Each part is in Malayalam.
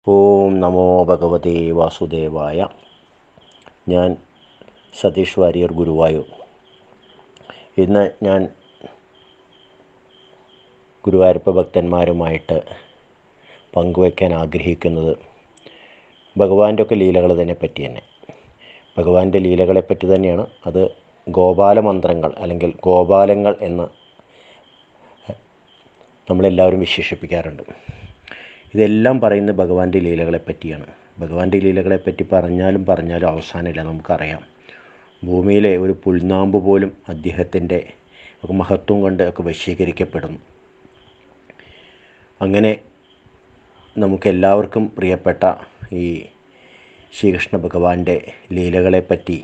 ഓം നമോ ഭഗവതേ വാസുദേവായ ഞാൻ സതീഷ് വാര്യർ ഗുരുവായൂർ ഇന്ന് ഞാൻ ഗുരുവായൂരപ്പ ഭക്തന്മാരുമായിട്ട് പങ്കുവയ്ക്കാൻ ആഗ്രഹിക്കുന്നത് ഭഗവാന്റെ ഒക്കെ ലീലകൾ തന്നെ പറ്റി തന്നെ ഭഗവാന്റെ ലീലകളെ പറ്റി തന്നെയാണ് അത് ഗോപാല മന്ത്രങ്ങൾ അല്ലെങ്കിൽ ഗോപാലങ്ങൾ എന്ന് നമ്മളെല്ലാവരും വിശേഷിപ്പിക്കാറുണ്ട് ഇതെല്ലാം പറയുന്നത് ഭഗവാന്റെ ലീലകളെ പറ്റിയാണ് ഭഗവാന്റെ ലീലകളെ പറ്റി പറഞ്ഞാലും പറഞ്ഞാലും അവസാനമില്ല നമുക്കറിയാം ഭൂമിയിലെ ഒരു പുൽനാമ്പ് പോലും അദ്ദേഹത്തിൻ്റെ ഒക്കെ മഹത്വം കൊണ്ട് ഒക്കെ വശീകരിക്കപ്പെടുന്നു അങ്ങനെ നമുക്കെല്ലാവർക്കും പ്രിയപ്പെട്ട ഈ ശ്രീകൃഷ്ണ ഭഗവാന്റെ ലീലകളെപ്പറ്റി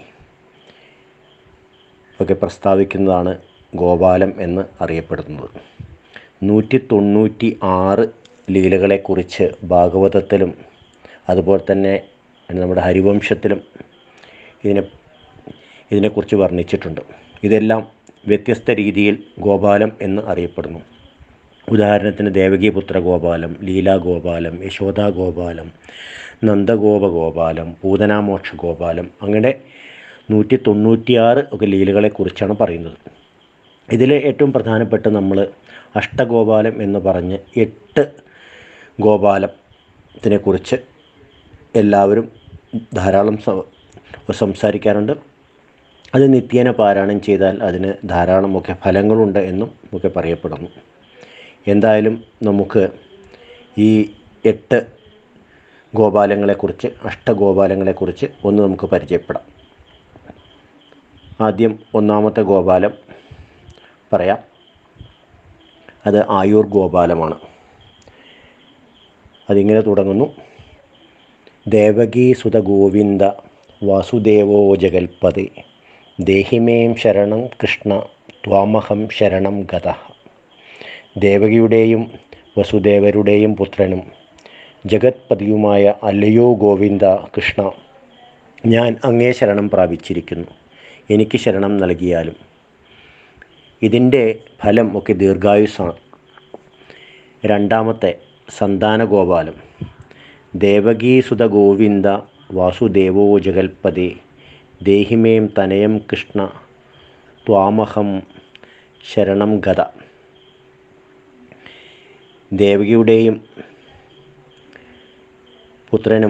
ഒക്കെ പ്രസ്താവിക്കുന്നതാണ് ഗോപാലം എന്ന് അറിയപ്പെടുന്നത് നൂറ്റി തൊണ്ണൂറ്റി ആറ് ലീലകളെക്കുറിച്ച് ഭാഗവതത്തിലും അതുപോലെ തന്നെ നമ്മുടെ ഹരിവംശത്തിലും ഇതിനെ ഇതിനെക്കുറിച്ച് വർണ്ണിച്ചിട്ടുണ്ട് ഇതെല്ലാം വ്യത്യസ്ത രീതിയിൽ ഗോപാലം എന്ന് അറിയപ്പെടുന്നു ഉദാഹരണത്തിന് ദേവകീപുത്ര ഗോപാലം ലീലാ ഗോപാലം യശോദാ ഗോപാലം നന്ദഗോപ ഗോപാലം പൂതനാമോക്ഷ ഗോപാലം അങ്ങനെ നൂറ്റി തൊണ്ണൂറ്റിയാറ് ഒക്കെ ലീലകളെക്കുറിച്ചാണ് പറയുന്നത് ഇതിൽ ഏറ്റവും പ്രധാനപ്പെട്ട നമ്മൾ അഷ്ടഗോപാലം എന്ന് പറഞ്ഞ് എട്ട് ഗോപാലത്തിനെക്കുറിച്ച് എല്ലാവരും ധാരാളം സംസാരിക്കാറുണ്ട് അത് നിത്യേന പാരായണം ചെയ്താൽ അതിന് ധാരാളമൊക്കെ ഫലങ്ങളുണ്ട് എന്നും ഒക്കെ പറയപ്പെടുന്നു എന്തായാലും നമുക്ക് ഈ എട്ട് ഗോപാലങ്ങളെക്കുറിച്ച് അഷ്ടഗോപാലങ്ങളെക്കുറിച്ച് ഒന്ന് നമുക്ക് പരിചയപ്പെടാം ആദ്യം ഒന്നാമത്തെ ഗോപാലം പറയാം അത് ആയൂർ ഗോപാലമാണ് അതിങ്ങനെ തുടങ്ങുന്നു ദേവകീ സുത ഗോവിന്ദ വാസുദേവോ ജഗൽപദേ ദേഹിമേം ശരണം കൃഷ്ണ ത്വാമഹം ശരണം ഗത ദേവകിയുടെയും വസുദേവരുടെയും പുത്രനും ജഗത്പതിയുമായ അല്ലയോ ഗോവിന്ദ കൃഷ്ണ ഞാൻ അങ്ങേ ശരണം പ്രാപിച്ചിരിക്കുന്നു എനിക്ക് ശരണം നൽകിയാലും ഇതിൻ്റെ ഫലം ഒക്കെ ദീർഘായുസ്സാണ് രണ്ടാമത്തെ സന്താന ഗോപാലം ദേവകീസുത ഗോവിന്ദ വാസുദേവോ ജഗൽപദേ ദേഹിമേം തനയം കൃഷ്ണ ത്വാമഹം ശരണം ഗത ദേവകിയുടെയും പുത്രനും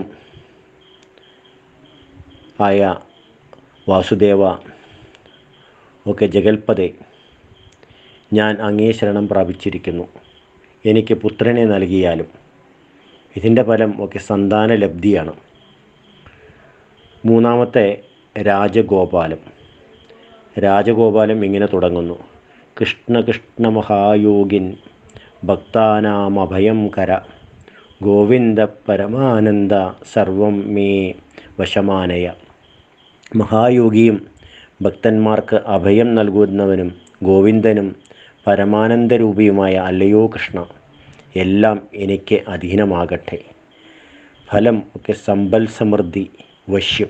ആയ വാസുദേവ ഒക്കെ ജഗൽപദേ ഞാൻ അങ്ങേ ശരണം പ്രാപിച്ചിരിക്കുന്നു എനിക്ക് പുത്രനെ നൽകിയാലും ഇതിൻ്റെ ഫലം ഒക്കെ സന്താന ലബ്ധിയാണ് മൂന്നാമത്തെ രാജഗോപാലം രാജഗോപാലം ഇങ്ങനെ തുടങ്ങുന്നു കൃഷ്ണ കൃഷ്ണ മഹായോഗിൻ ഭക്താനാമഭയം കര ഗോവിന്ദ പരമാനന്ദ സർവം മേ വശമാനയ മഹായോഗിയും ഭക്തന്മാർക്ക് അഭയം നൽകുന്നവനും ഗോവിന്ദനും പരമാനന്ദരൂപിയുമായ അല്ലയോ കൃഷ്ണ എല്ലാം എനിക്ക് അധീനമാകട്ടെ ഫലം ഒക്കെ സമ്പൽ സമൃദ്ധി വശ്യം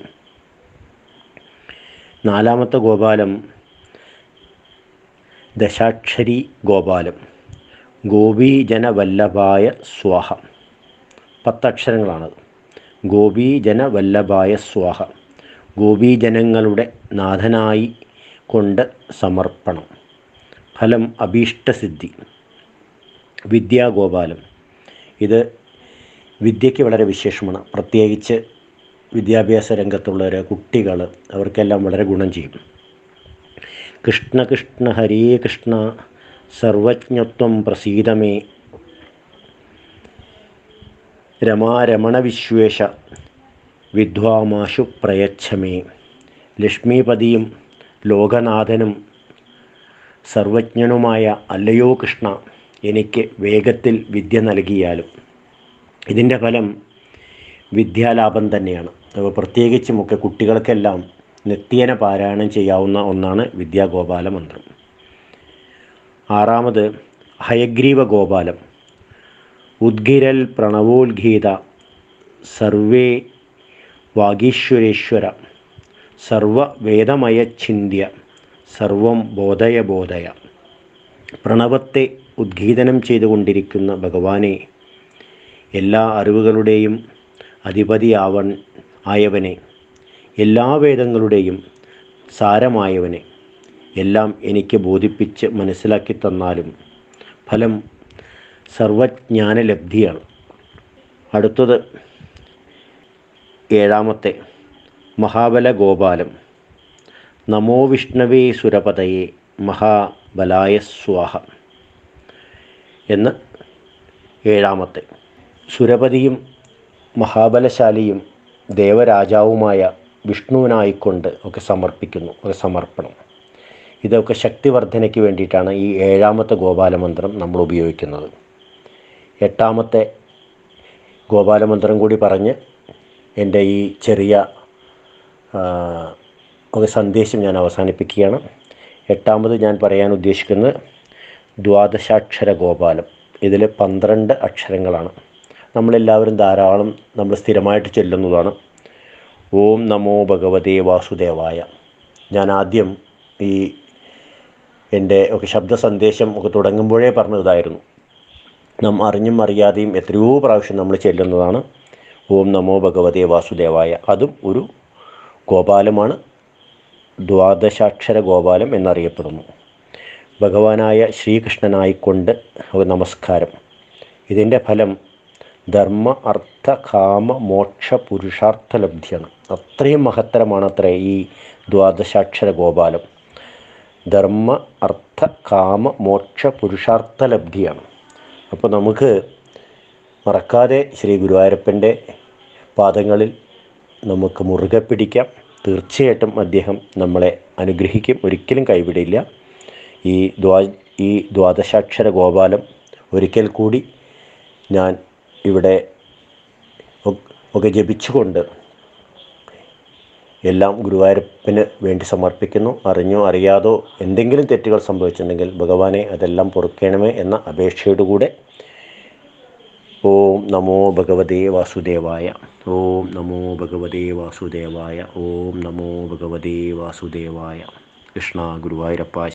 നാലാമത്തെ ഗോപാലം ദശാക്ഷരി ഗോപാലം ഗോപീജനവല്ലഭായ സ്വാഹ പത്തക്ഷരങ്ങളാണത് ഗോപീജനവല്ലഭായ സ്വാഹ ഗോപീജനങ്ങളുടെ നാഥനായി കൊണ്ട് സമർപ്പണം ഫലം അഭീഷ്ടസിദ്ധി വിദ്യാഗോപാലം ഇത് വിദ്യയ്ക്ക് വളരെ വിശേഷമാണ് പ്രത്യേകിച്ച് വിദ്യാഭ്യാസ രംഗത്തുള്ളവർ കുട്ടികൾ അവർക്കെല്ലാം വളരെ ഗുണം ചെയ്യും കൃഷ്ണ കൃഷ്ണ ഹരേ കൃഷ്ണ സർവജ്ഞത്വം പ്രസീതമേ രമാരമണ വിശ്വേശ വിദ്വാമാശു പ്രയച്ഛമേ ലക്ഷ്മീപതിയും ലോകനാഥനും സർവജ്ഞനുമായ അല്ലയോ കൃഷ്ണ എനിക്ക് വേഗത്തിൽ വിദ്യ നൽകിയാലും ഇതിൻ്റെ ഫലം വിദ്യാലാഭം തന്നെയാണ് അപ്പോൾ പ്രത്യേകിച്ചുമൊക്കെ കുട്ടികൾക്കെല്ലാം നിത്യേന പാരായണം ചെയ്യാവുന്ന ഒന്നാണ് വിദ്യാഗോപാല മന്ത്രം ആറാമത് ഹയഗ്രീവ ഗോപാലം ഉദ്ഗിരൽ പ്രണവോദ്ഗീത സർവേ വാഗീശ്വരേശ്വര സർവവേദമയ ചിന്യ സർവം ബോധയ ബോധയ പ്രണവത്തെ ഉദ്ഗീതനം ചെയ്തുകൊണ്ടിരിക്കുന്ന ഭഗവാനെ എല്ലാ അറിവുകളുടെയും അധിപതിയാവൻ ആയവനെ എല്ലാ വേദങ്ങളുടെയും സാരമായവനെ എല്ലാം എനിക്ക് ബോധിപ്പിച്ച് മനസ്സിലാക്കി തന്നാലും ഫലം സർവജ്ഞാനലബ്ധിയാണ് അടുത്തത് ഏഴാമത്തെ മഹാബല ഗോപാലം നമോ വിഷ്ണവേ സുരപതയെ മഹാബലായ സ്വാഹ എന്ന് ഏഴാമത്തെ സുരപതിയും മഹാബലശാലിയും ദേവരാജാവുമായ വിഷ്ണുവിനായിക്കൊണ്ട് ഒക്കെ സമർപ്പിക്കുന്നു ഒരു സമർപ്പണം ഇതൊക്കെ ശക്തിവർദ്ധനയ്ക്ക് വേണ്ടിയിട്ടാണ് ഈ ഏഴാമത്തെ ഗോപാലമന്ത്രം നമ്മൾ ഉപയോഗിക്കുന്നത് എട്ടാമത്തെ ഗോപാലമന്ത്രം കൂടി പറഞ്ഞ് എൻ്റെ ഈ ചെറിയ ആ, ഒരു സന്ദേശം ഞാൻ അവസാനിപ്പിക്കുകയാണ് എട്ടാമത് ഞാൻ പറയാൻ ഉദ്ദേശിക്കുന്നത് ദ്വാദശാക്ഷര ഗോപാലം ഇതിൽ പന്ത്രണ്ട് അക്ഷരങ്ങളാണ് നമ്മളെല്ലാവരും ധാരാളം നമ്മൾ സ്ഥിരമായിട്ട് ചൊല്ലുന്നതാണ് ഓം നമോ ഭഗവതേ വാസുദേവായ ഞാൻ ആദ്യം ഈ എൻ്റെ ഒക്കെ ശബ്ദ സന്ദേശം ഒക്കെ തുടങ്ങുമ്പോഴേ പറഞ്ഞതായിരുന്നു നാം അറിഞ്ഞും അറിയാതെയും എത്രയോ പ്രാവശ്യം നമ്മൾ ചെല്ലുന്നതാണ് ഓം നമോ ഭഗവതേ വാസുദേവായ അതും ഒരു ഗോപാലമാണ് ദ്വാദശാക്ഷര ഗോപാലം എന്നറിയപ്പെടുന്നു ഭഗവാനായ ശ്രീകൃഷ്ണനായിക്കൊണ്ട് ഒരു നമസ്കാരം ഇതിൻ്റെ ഫലം ധർമ്മ അർത്ഥ കാമ മോക്ഷ പുരുഷാർത്ഥ ലബ്ധിയാണ് അത്രയും മഹത്തരമാണ് അത്ര ഈ ദ്വാദശാക്ഷര ഗോപാലം ധർമ്മ അർത്ഥ കാമ മോക്ഷ പുരുഷാർത്ഥ ലബ്ധിയാണ് അപ്പോൾ നമുക്ക് മറക്കാതെ ശ്രീ ഗുരുവായൂരപ്പൻ്റെ പാദങ്ങളിൽ നമുക്ക് മുറുകെ പിടിക്കാം തീർച്ചയായിട്ടും അദ്ദേഹം നമ്മളെ അനുഗ്രഹിക്കും ഒരിക്കലും കൈവിടില്ല ഈ ദ്വാ ഈ ദ്വാദശാക്ഷര ഗോപാലം ഒരിക്കൽ കൂടി ഞാൻ ഇവിടെ ഒ- ഒക്കെ ജപിച്ചുകൊണ്ട് എല്ലാം ഗുരുവായൂരപ്പന് വേണ്ടി സമർപ്പിക്കുന്നു അറിഞ്ഞോ അറിയാതോ എന്തെങ്കിലും തെറ്റുകൾ സംഭവിച്ചിട്ടുണ്ടെങ്കിൽ ഭഗവാനെ അതെല്ലാം പൊറുക്കണമേ എന്ന അപേക്ഷയോടുകൂടെ ഓം നമോ ഭഗവതേ വാസുദേവായ ഓം നമോ ഭഗവതേ വാസുദേവായ ഓം നമോ ഭഗവതേ വാസുദേവായ കൃഷ്ണ ഗുരുവായൂരപ്പ